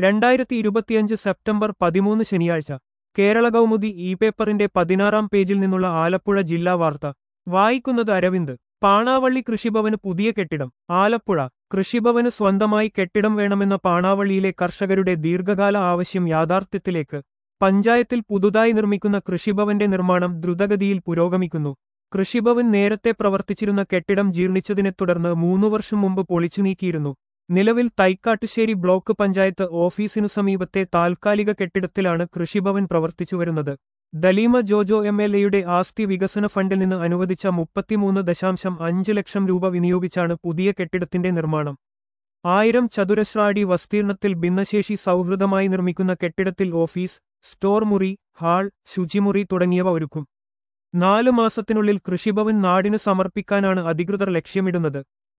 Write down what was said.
രണ്ടായിരത്തി ഇരുപത്തിയഞ്ച് സെപ്റ്റംബർ പതിമൂന്ന് ശനിയാഴ്ച കേരള കൗമുദി ഇ പേപ്പറിന്റെ പതിനാറാം പേജിൽ നിന്നുള്ള ആലപ്പുഴ ജില്ലാ വാർത്ത വായിക്കുന്നത് അരവിന്ദ് പാണാവള്ളി കൃഷിഭവന് പുതിയ കെട്ടിടം ആലപ്പുഴ കൃഷിഭവന് സ്വന്തമായി കെട്ടിടം വേണമെന്ന പാണാവള്ളിയിലെ കർഷകരുടെ ദീർഘകാല ആവശ്യം യാഥാർത്ഥ്യത്തിലേക്ക് പഞ്ചായത്തിൽ പുതുതായി നിർമ്മിക്കുന്ന കൃഷിഭവന്റെ നിർമ്മാണം ദ്രുതഗതിയിൽ പുരോഗമിക്കുന്നു കൃഷിഭവൻ നേരത്തെ പ്രവർത്തിച്ചിരുന്ന കെട്ടിടം ജീർണിച്ചതിനെ തുടർന്ന് മൂന്നു വർഷം മുമ്പ് പൊളിച്ചു നീക്കിയിരുന്നു നിലവിൽ തൈക്കാട്ടുശ്ശേരി ബ്ലോക്ക് പഞ്ചായത്ത് ഓഫീസിനു സമീപത്തെ താൽക്കാലിക കെട്ടിടത്തിലാണ് കൃഷിഭവൻ പ്രവർത്തിച്ചുവരുന്നത് ദലീമ ജോജോ എം എൽ എയുടെ ആസ്തി വികസന ഫണ്ടിൽ നിന്ന് അനുവദിച്ച മുപ്പത്തിമൂന്ന് ദശാംശം അഞ്ച് ലക്ഷം രൂപ വിനിയോഗിച്ചാണ് പുതിയ കെട്ടിടത്തിന്റെ നിർമ്മാണം ആയിരം ചതുരശ്രാടി വസ്തീർണത്തിൽ ഭിന്നശേഷി സൗഹൃദമായി നിർമ്മിക്കുന്ന കെട്ടിടത്തിൽ ഓഫീസ് സ്റ്റോർ മുറി ഹാൾ ശുചിമുറി തുടങ്ങിയവ ഒരുക്കും നാലു മാസത്തിനുള്ളിൽ കൃഷിഭവൻ നാടിന് സമർപ്പിക്കാനാണ് അധികൃതർ ലക്ഷ്യമിടുന്നത്